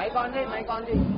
Mic on చేయి mic on చేయి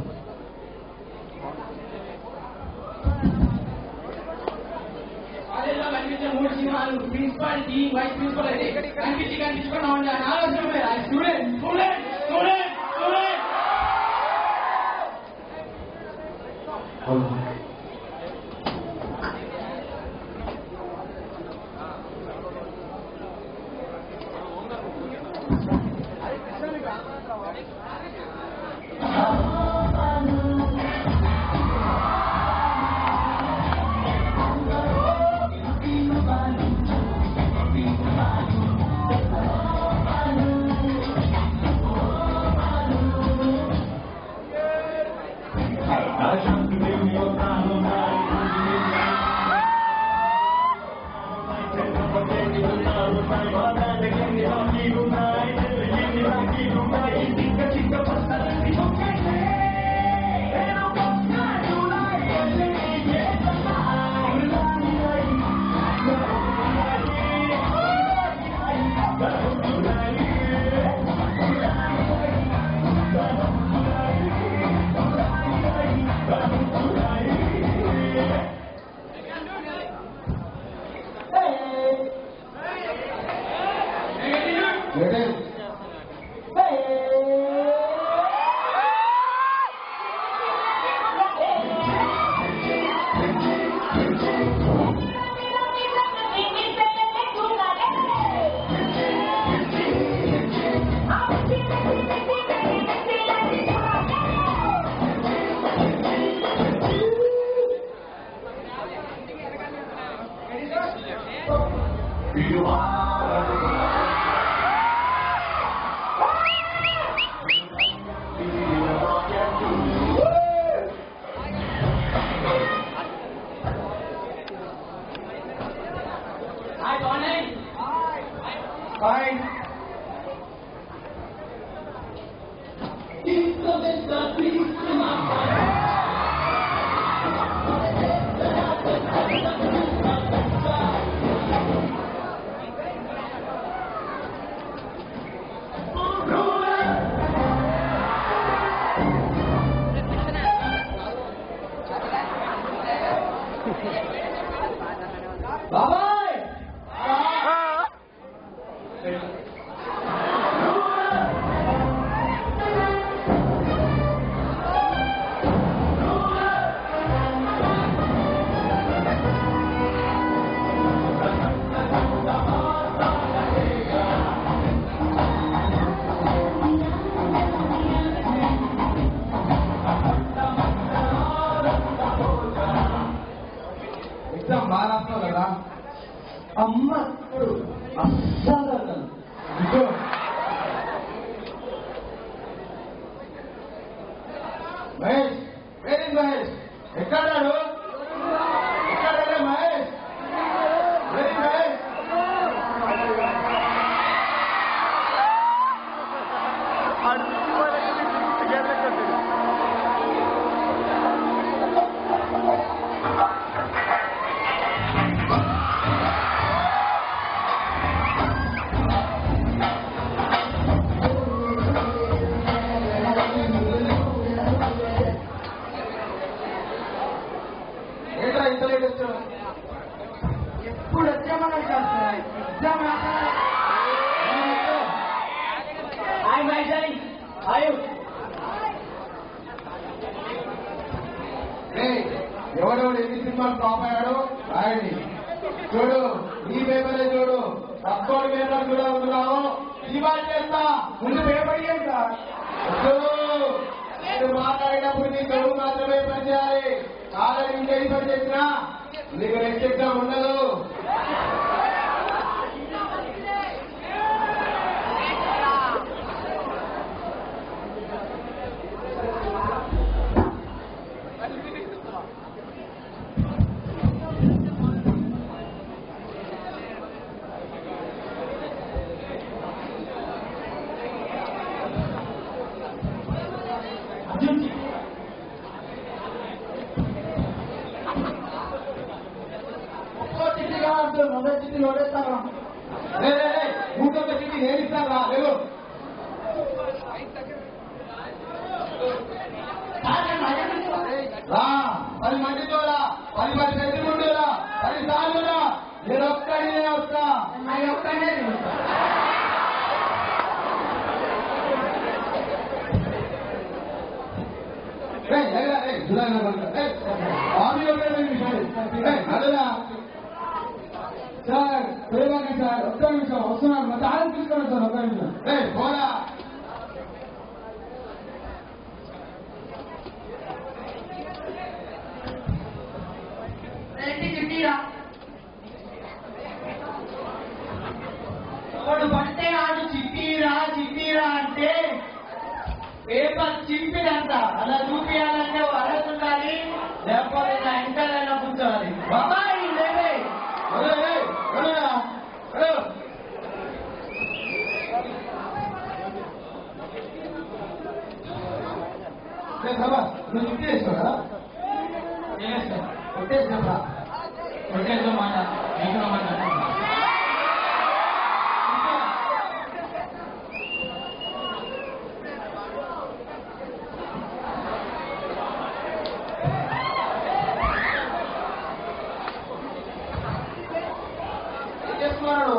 కాలేజీలో కనిపించే మూడు సినిమాలు ప్రిన్సిపాల్ టీ వైస్ ప్రిన్సిపల్ అయితే కనిపించి కనిపించుకున్నా ఉండే ఆలోచన మీద student student student student hi బాగున్నాయి హాయ్ బాబాయ్ ఎగ్జామ్ బాగా రాస్తావు కదా అమ్మ ఇప్పుడు అస్సలు అసలు. ఇదిగో. మహేష్ వేరే మహేష్ ఎక్కడాడు ఎక్కడా మహేష్ వేరే మహేష్ ఏంట్రా ఇంత లేట్ వచ్చావు ఎప్పుడు వచ్చామని ఎగ్జామ్ హాయ్ మైసారి హాయ్ ఎవడెవడు ఎన్ని సినిమాలు టాప్ అయ్యాడో రాయండి చూడు ఈ పేపరే చూడు తక్కువ పేపర్ కూడా ఉన్నావు ఇవాళ చేస్తా ముందు పేపర్ చేస్తా నేను మాట్లాడేటప్పుడు నీ చదువు మాత్రమే పని చేయాలి కాదని ఇంకేది పని చేసినా నీకు నెక్స్ట్ ఎగ్జామ్ ఉండదు ఒక్కో చిట్టి కావాలి మొదటి చిట్టి నోడేస్తాను ఇంకొక చిట్టి నేను ఇస్తాను రా లేవు రా పది మందితో రా పది పది మంది ముందు రా పది సార్లు రా నేను ఒక్కడినే వస్తా ఏయ్, ఎగరా, ఏయ్, దూరంగా పడుకో. ఏయ్, ఆమె ఒకటే నిమిషాలు. ఏయ్, నడురా. సార్ ప్రేమాకి సార్ ఒక్క నిమిషం వస్తున్నాను మా తాళం తీసుకోండి సార్ ఒక్క నిమిషం ఏయ్, పోరా వాడు పడితే ఆడు చిట్టీరా చిట్టీరా అంటే పేపర్ చింపినంత అలా చూపించాలంటే అర్హత ఉండాలి లేకపోతే నా ఇంటర్నైనా కూర్చోవాలి బాబాయ్ లేవే నడు, ఏయ్, నడురా. నడు. ఏయ్, బాబా, నువ్వు చుట్టూ వేసుకోరా కొట్టేసినప్పుడు కొట్టేదో మాట నీకు మాట ఏం చేస్తున్నాడు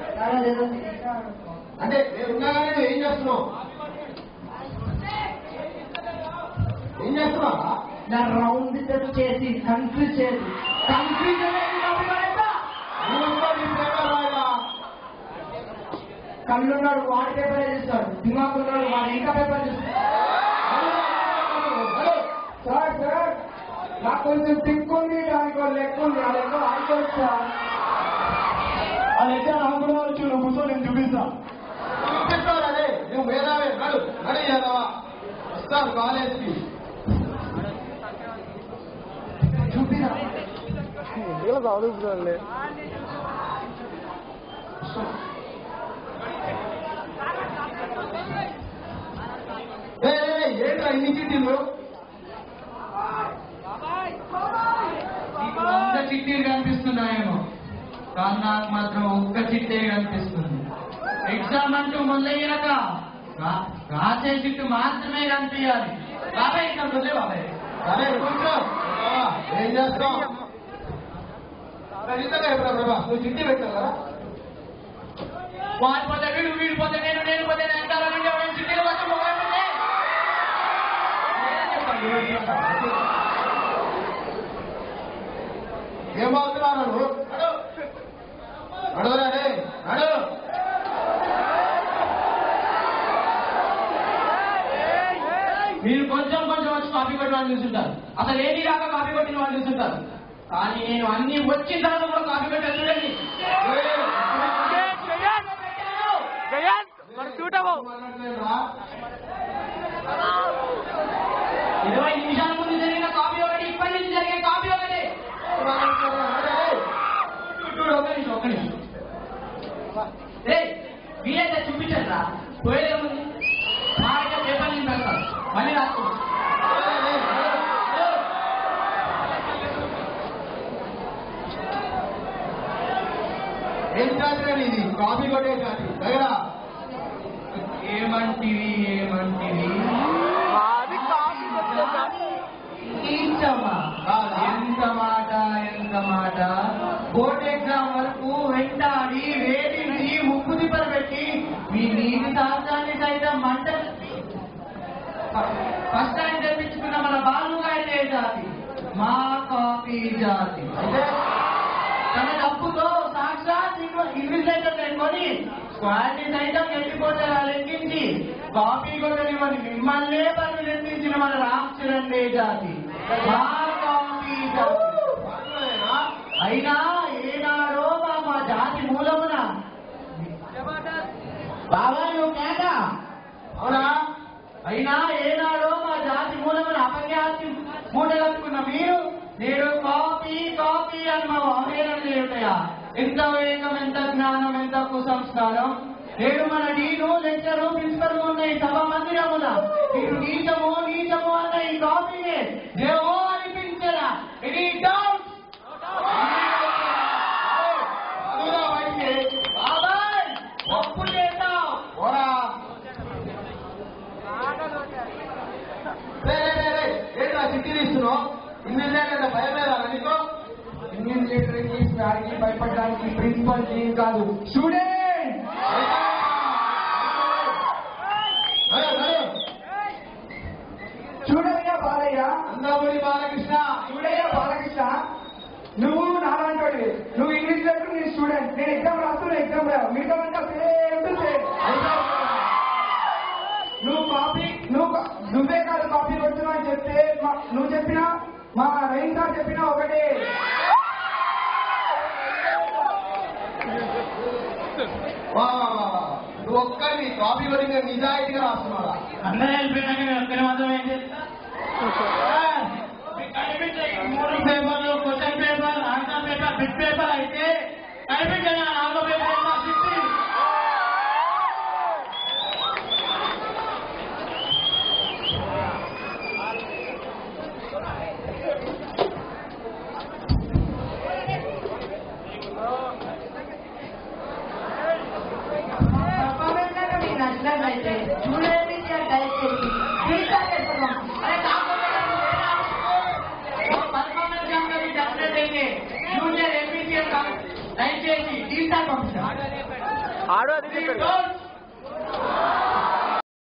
అంటే నేను ఉన్నాగానే నువ్వు ఏం చేస్తున్నావు ఏం చేస్తున్నావా నా రౌండ్ సెట్ చేసి కన్ఫ్యూజ్ చేసి కన్ఫ్యూజ్ నువ్వు కూడా నీ పేపర్ రాయరా కళ్ళున్నాడు వాడి పేపర్ చూస్తాడు దిమాకున్నాడు వాడు ఇంకా పేపర్ చూస్తాడు సార్ సార్ నాకు కొంచెం టిక్ ఉంది దానికి ఒక లెక్క ఉంది ఆ లెక్క రాసుకోవచ్చు సార్ ఆ లెక్క నాకు కూడా వచ్చు నువ్వు కూర్చో నేను చూపిస్తా చూపిస్తావు అదే నువ్వు వేదావే నడు నడు యాదవా వస్తాను కాలేజ్కి చూపిరా ఏయ్, ఏయ్, ఏంట్రా ఇన్ని చిట్టీలు నీకు వంద చిట్టీలు కనిపిస్తున్నాయేమో కానీ నాకు మాత్రం ఒక్క చిట్టే కనిపిస్తుంది ఎగ్జామ్ అంటూ మొదలయ్యాక రా- రాసే చిట్టు మాత్రమే కనిపించాలి బాబాయ్ ఇక్కడ వదిలే బాబాయ్ సరే కూర్చో ఆ, ఏం చేస్తావు నిజంగా ఎప్పుడా ప్రభా నువ్వు చిట్టి పెట్టావు కదా వాడి పోతే వీడు వీడు పోతే నేను నేను పోతే నేను వెనకాల నుండి ఎవరైనా చిట్టీలు పక్కన పోగొట్టితే నేనే చెప్తాను. ఏం బాగుతున్నావు నువ్వు నడు నడురా రే నడు మీరు కొంచెం కొంచెం వచ్చి కాపీ కొట్టిన వాళ్ళు చూస్తుంటారు అసలు ఏది రాక కాపీ కొట్టిన వాళ్ళు చూస్తుంటారు కానీ నేను అన్ని వచ్చిన తర్వాత కూడా కాపీ కొట్టాను చూడండి మాట్లాడలేదురా? ఇరవై నిమిషాల ముందు జరిగిన కాపీ ఒకటి ఇప్పటి నుంచి జరిగే కాపీ ఒకటి మాట్లాడలేదురా? నడు, చూడు, ఒక నిమిషం ఒక నిమిషం రే వీలైతే చూపించండి రా పోయేదేముంది మా దగ్గర పేపర్ నుంచి పెడతాను మళ్ళీ రాసుకోండి రే, రే, నడు, నడు. ఏం జాతర ఇది కాఫీ కొట్టే జాతి దగ్గర ఏమంటివి ఏమంటివి నీచమా? కాదా? ఎంత మాట ఎంత మాట బోర్డ్ ఎగ్జామ్ వరకు వెంటాడి వేధించి ముక్కు తిప్పలు పెట్టి మీ నీటి శాస్త్రాన్ని సైతం మంట ఫస్ట్ టైం తెప్పించుకున్న మన బాలుగాయలే జాతి మా కాపీ జాతి అంటే తన డబ్బుతో సాక్షాత్ ఇన్విజిలేటర్ పెట్టుకొని స్క్వాడ్ ని సైతం వెళ్ళిపోతే లెక్కించి కాపీ కొట్టనివ్వని మిమ్మల్నే పరిగణించిన మన రామ్ చరణ్ రే జాతి మా కాపీ జాతి బాగున్నాయేనా? అయినా ఏనాడో మా మా జాతి మూలమున బాబా నువ్వు కేట అవునా అయినా ఏనాడో మా జాతి మూలమున అపఖ్యాతి మూటగట్టుకున్న మీరు నేడు కాపీ కాపీ అని మా అవహేళన చేయుటయా ఎంత వేగం ఎంత జ్ఞానం ఎంత కుసంస్కారం నేడు మన డీను లెక్చరు ప్రిన్సిపల్ ఉన్న ఈ సభ మందిరమున మీరు నీచము నీచము అన్న ఈ కాపీనే దేవో అనిపించరా ఇది డౌట్ అదురా బయటికి బాబాయ్ ఒప్పు చేద్దాం పోరా గారికి భయపడడానికి ప్రిన్సిపల్ జీన్ కాదు స్టూడెంట్ హలో హలో చూడయ్యా బాలయ్య అందమూరి బాలకృష్ణ చూడయ్యా బాలకృష్ణ నువ్వు నాలాంటి నువ్వు ఇంగ్లీష్ లెటర్ నీ స్టూడెంట్ నేను ఎగ్జామ్ రాస్తున్నా ఎగ్జామ్ రావు మిగతా అంతా సేమ్ టు సేమ్ నువ్వు కాపీ నువ్వు కా- నువ్వే కాదు కాపీ కొడుతున్నావు అని చెప్తే మా- నువ్వు చెప్పినా మా రహీం సార్ చెప్పినా ఒకటే వా, వా, వా, వా. నువ్వు ఒక్కరిని కాపీ కొట్టి నిజాయితీగా రాస్తున్నావా అందరూ వెళ్ళిపోయినాక నేను ఒక్కరి మాత్రం ఏం చేస్తా మీకు కనిపించే ఈ మూడు పేపర్లు question paper answer paper bit paper అయితే కనిపించే నా నాలుగో పేపర్ ఎంత ఫిఫ్టీ పర్ఫార్మెన్స్ కనుక మీకు నచ్చినట్లయితే చూడండి దయచేసి ఫీడ్బ్యాక్ చేసుకోవడం అరే కాకపోతే పర్ఫార్మెన్స్ కనుక మీకు నచ్చినట్టయితే జూనియర్ ఎంపీసీఎల్ దయచేసి టీచర్ పంపిస్తాను ఆడు అది చెప్పాడు